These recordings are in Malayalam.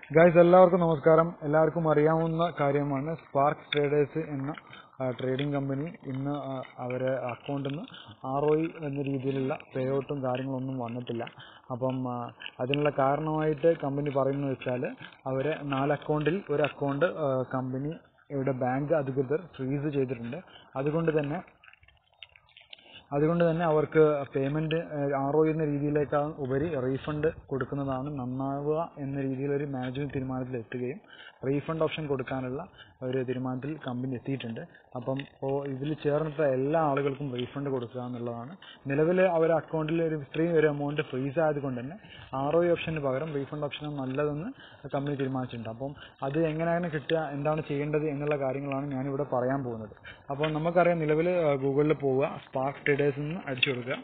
ഗായ്സ് എല്ലാവർക്കും നമസ്കാരം എല്ലാവർക്കും അറിയാവുന്ന കാര്യമാണ് സ്പാർക്ക് ട്രേഡേഴ്സ് എന്ന ട്രേഡിംഗ് കമ്പനി ഇന്ന് ആ, അവരെ അക്കൗണ്ടിൽ നിന്ന് ആർ ഒ എന്ന രീതിയിലുള്ള പേ ഔട്ടും കാര്യങ്ങളൊന്നും വന്നിട്ടില്ല അപ്പം ആ, അതിനുള്ള കാരണമായിട്ട് കമ്പനി പറയുന്നത് വെച്ചാൽ അവർ നാല് അക്കൗണ്ടിൽ ഒരു അക്കൗണ്ട് കമ്പനി ഇവിടെ ബാങ്ക് അധികൃതർ ഫ്രീസ് ചെയ്തിട്ടുണ്ട് അതുകൊണ്ട് തന്നെ അതുകൊണ്ട് തന്നെ അവർക്ക് പേയ്മെൻറ്റ് ആർ ഒ എന്ന രീതിയിലേക്കാൾ ഉപരി റീഫണ്ട് കൊടുക്കുന്നതാണ് നന്നാവുക എന്ന രീതിയിൽ ഒരു മാനേജ്മെൻറ്റ് തീരുമാനത്തിൽ എത്തുകയും റീഫണ്ട് ഓപ്ഷൻ കൊടുക്കാനുള്ള ഒരു തീരുമാനത്തിൽ കമ്പനി എത്തിയിട്ടുണ്ട് അപ്പം ഇപ്പോൾ ഇതിൽ ചേർന്നിട്ട എല്ലാ ആളുകൾക്കും റീഫണ്ട് കൊടുക്കുക എന്നുള്ളതാണ് നിലവിൽ അവർ അക്കൗണ്ടിൽ ഒരു ഇത്രയും ഒരു എമൗണ്ട് ഫ്രീസ് ആയതുകൊണ്ട് തന്നെ ആർ ഒ ഓപ്ഷന് പകരം റീഫണ്ട് ഓപ്ഷൻ നല്ലതെന്ന് കമ്പനി തീരുമാനിച്ചിട്ടുണ്ട് അപ്പം അത് എങ്ങനെയാണ് കിട്ടുക എന്താണ് ചെയ്യേണ്ടത് എന്നുള്ള കാര്യങ്ങളാണ് ഞാനിവിടെ പറയാൻ പോകുന്നത് അപ്പോൾ നമുക്കറിയാം നിലവിൽ ഗൂഗിളിൽ പോവുക സ്പാർക്ക് ട്രേഡേഴ്സ് നിന്ന് അടിച്ചു കൊടുക്കുക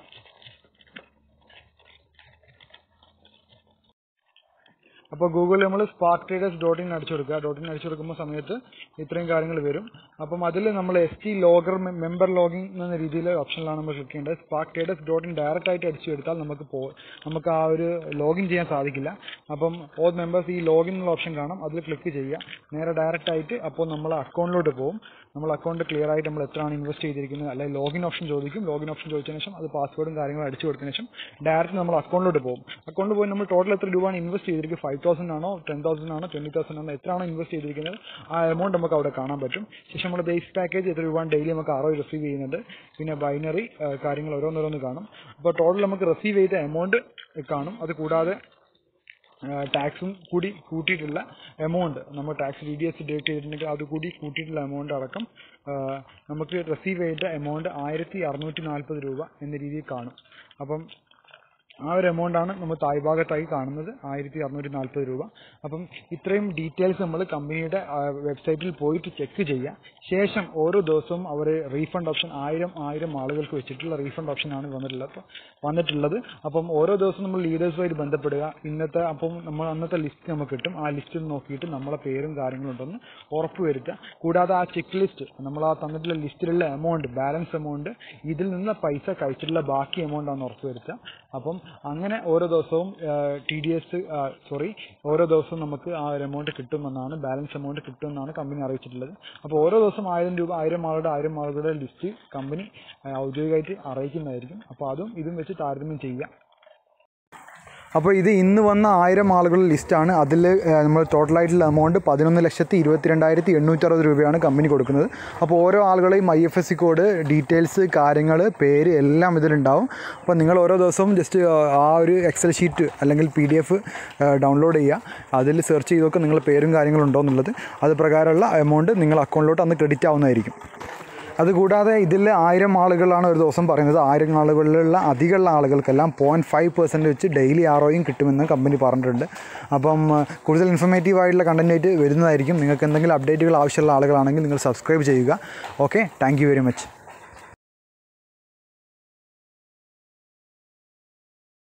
അപ്പോൾ ഗൂഗിളിൽ നമ്മൾ സ്പാർക്ക് ട്രേഡേഴ്സ് ഡോട്ട് ഇൻ അടിച്ചു കൊടുക്കുക ഡോട്ട് ഇൻ അടിച്ചു കൊടുക്കുമ്പോൾ സമയത്ത് ഇത്രയും കാര്യങ്ങൾ വരും അപ്പം അതിൽ നമ്മൾ S T logger member login എന്ന രീതിയിൽ ഓപ്ഷനിലാണ് നമ്മൾ ക്ലിക്ക് ചെയ്യേണ്ടത് Spark Traders dot in direct ആയിട്ട് അടിച്ചു എടുത്താൽ നമുക്ക് പോ നമുക്ക് ആ ഒരു ലോഗിൻ ചെയ്യാൻ സാധിക്കില്ല അപ്പം ഓൾ മെമ്പേഴ്സ് ഈ ലോഗിൻ എന്നുള്ള ഓപ്ഷൻ കാണാം അതിൽ ക്ലിക്ക് ചെയ്യുക നേരെ ഡയറക്റ്റ് ആയിട്ട് അപ്പോൾ നമ്മൾ അക്കൗണ്ടിലോട്ട് പോകും നമ്മൾ അക്കൗണ്ട് ക്ലിയർ ആയിട്ട് നമ്മൾ എത്രയാണ് ഇൻവെസ്റ്റ് ചെയ്തിരിക്കുന്നത് അല്ലെങ്കിൽ ലോഗിൻ ഓപ്ഷൻ ചോദിക്കും ലോഗിൻ ഓപ്ഷൻ ചോദിച്ചതിന് ശേഷം അത് പാസ്വേഡും കാര്യങ്ങളും അടിച്ചു കൊടുത്തതിന് ശേഷം ഡയറക്റ്റ് നമ്മൾ അക്കൗണ്ടിലോട്ട് പോകും അക്കൗണ്ടിൽ പോയി നമ്മൾ ടോട്ടൽ എത്ര രൂപയാണ് ഇൻവെസ്റ്റ് ചെയ്തിരിക്കുന്നത് ഫൈവ് തൗസൻഡ് ആണോ ടെൻ തൗസൻഡ് ആണോ ട്വന്റി തൗസൻഡ് ആണോ എത്രയാണോ ഇൻവെസ്റ്റ് ചെയ്തിരിക്കുന്നത് ആ എമൗണ്ട് നമുക്ക് അവിടെ കാണാൻ പറ്റും ശേഷം നമ്മുടെ ബേസ് പാക്കേജ് എത്ര രൂപയാണ് ഡെയിലി നമുക്ക് ആറോ റിസീവ് ചെയ്യുന്നുണ്ട് പിന്നെ ബൈനറി കാര്യങ്ങൾ ഓരോന്നോരോന്ന് കാണും അപ്പോൾ ടോട്ടൽ നമുക്ക് റിസീവ് ചെയ്ത എമൗണ്ട് കാണും അത് കൂടാതെ ടാക്സും കൂടി കൂട്ടിയിട്ടുള്ള എമൗണ്ട് നമ്മൾ tax D D S date ചെയ്തിട്ടുണ്ടെങ്കിൽ അത് കൂടി കൂട്ടിയിട്ടുള്ള എമൗണ്ട് അടക്കം ആ, നമുക്ക് റിസീവ് ചെയ്ത എമൗണ്ട് ആയിരത്തി അറുന്നൂറ്റി നാൽപ്പത് രൂപ എന്ന രീതിയിൽ കാണും അപ്പം ആ ഒരു എമൗണ്ട് ആണ് നമ്മൾ താഴ്ഭാഗത്തായി കാണുന്നത് ആയിരത്തി അറുന്നൂറ്റി നാൽപ്പത് രൂപ അപ്പം ഇത്രയും ഡീറ്റെയിൽസ് നമ്മൾ കമ്പനിയുടെ വെബ്സൈറ്റിൽ പോയിട്ട് ചെക്ക് ചെയ്യുക ശേഷം ഓരോ ദിവസവും അവർ റീഫണ്ട് ഓപ്ഷൻ ആയിരം ആയിരം ആളുകൾക്ക് വെച്ചിട്ടുള്ള റീഫണ്ട് ഓപ്ഷൻ ആണ് വന്നിട്ടുള്ളത് അപ്പം വന്നിട്ടുള്ളത് അപ്പം ഓരോ ദിവസവും നമ്മൾ ലീഡേഴ്സുമായിട്ട് ബന്ധപ്പെടുക ഇന്നത്തെ അപ്പം നമ്മൾ അന്നത്തെ ലിസ്റ്റ് നമുക്ക് കിട്ടും ആ ലിസ്റ്റിൽ നോക്കിയിട്ട് നമ്മളെ പേരും കാര്യങ്ങളും ഉണ്ടെന്ന് ഉറപ്പ് വരുത്തുക കൂടാതെ ആ ചെക്ക് ലിസ്റ്റ് നമ്മൾ ആ തന്നിട്ടുള്ള ലിസ്റ്റിലുള്ള എമൗണ്ട് ബാലൻസ് എമൗണ്ട് ഇതിൽ നിന്ന് പൈസ കഴിച്ചിട്ടുള്ള ബാക്കി എമൗണ്ട് ആണെന്ന് ഉറപ്പ് വരുത്തുക അപ്പം അങ്ങനെ ഓരോ ദിവസവും ടി ഡി എസ് സോറി ഓരോ ദിവസവും നമുക്ക് ആ ഒരു എമൗണ്ട് കിട്ടുമെന്നാണ് ബാലൻസ് എമൗണ്ട് കിട്ടുമെന്നാണ് കമ്പനി അറിയിച്ചിട്ടുള്ളത് അപ്പോൾ ഓരോ ദിവസം ആയിരം രൂപ ആയിരം ആളുടെ ആയിരം ആളുകളുടെ ലിസ്റ്റ് കമ്പനി ഔദ്യോഗികമായിട്ട് അറിയിക്കുന്നതായിരിക്കും അപ്പോൾ അതും ഇതും വെച്ച് താരതമ്യം ചെയ്യുക അപ്പോൾ ഇത് ഇന്ന് വന്ന ആയിരം ആളുകളുടെ ലിസ്റ്റാണ് അതിൽ നമ്മൾ ടോട്ടലായിട്ടുള്ള എമൗണ്ട് പതിനൊന്ന് ലക്ഷത്തി ഇരുപത്തിരണ്ടായിരത്തി എണ്ണൂറ്ററുപത് രൂപയാണ് കമ്പനി കൊടുക്കുന്നത് അപ്പോൾ ഓരോ ആളുകളെയും I F S C code details കാര്യങ്ങൾ പേര് എല്ലാം ഇതിലുണ്ടാവും അപ്പോൾ നിങ്ങൾ ഓരോ ദിവസവും ജസ്റ്റ് ആ ഒരു എക്സൽ ഷീറ്റ് അല്ലെങ്കിൽ പി ഡി എഫ് ഡൗൺലോഡ് ചെയ്യുക അതിൽ സെർച്ച് ചെയ്തൊക്കെ നിങ്ങൾ പേരും കാര്യങ്ങളും ഉണ്ടോ എന്നുള്ളത് അത് പ്രകാരമുള്ള എമൗണ്ട് നിങ്ങൾ അക്കൗണ്ടിലോട്ട് അന്ന് ക്രെഡിറ്റ് ആവുന്നതായിരിക്കും അതുകൂടാതെ ഇതിൽ ആയിരം ആളുകളാണ് ഒരു ദിവസം പറയുന്നത് ആയിരം ആളുകളിലുള്ള അധികമുള്ള ആളുകൾക്കെല്ലാം പോയിൻറ്റ് ഫൈവ് പെർസെൻറ്റ് വെച്ച് ഡെയിലി ആറോയും കിട്ടുമെന്ന് കമ്പനി പറഞ്ഞിട്ടുണ്ട് അപ്പം ആ, കൂടുതൽ ഇൻഫർമേറ്റീവ് ആയിട്ടുള്ള കണ്ടൻറ്റ് ആയിട്ട് വരുന്നതായിരിക്കും നിങ്ങൾക്ക് എന്തെങ്കിലും അപ്ഡേറ്റുകൾ ആവശ്യമുള്ള ആളുകളാണെങ്കിൽ നിങ്ങൾ സബ്സ്ക്രൈബ് ചെയ്യുക okay thank you very much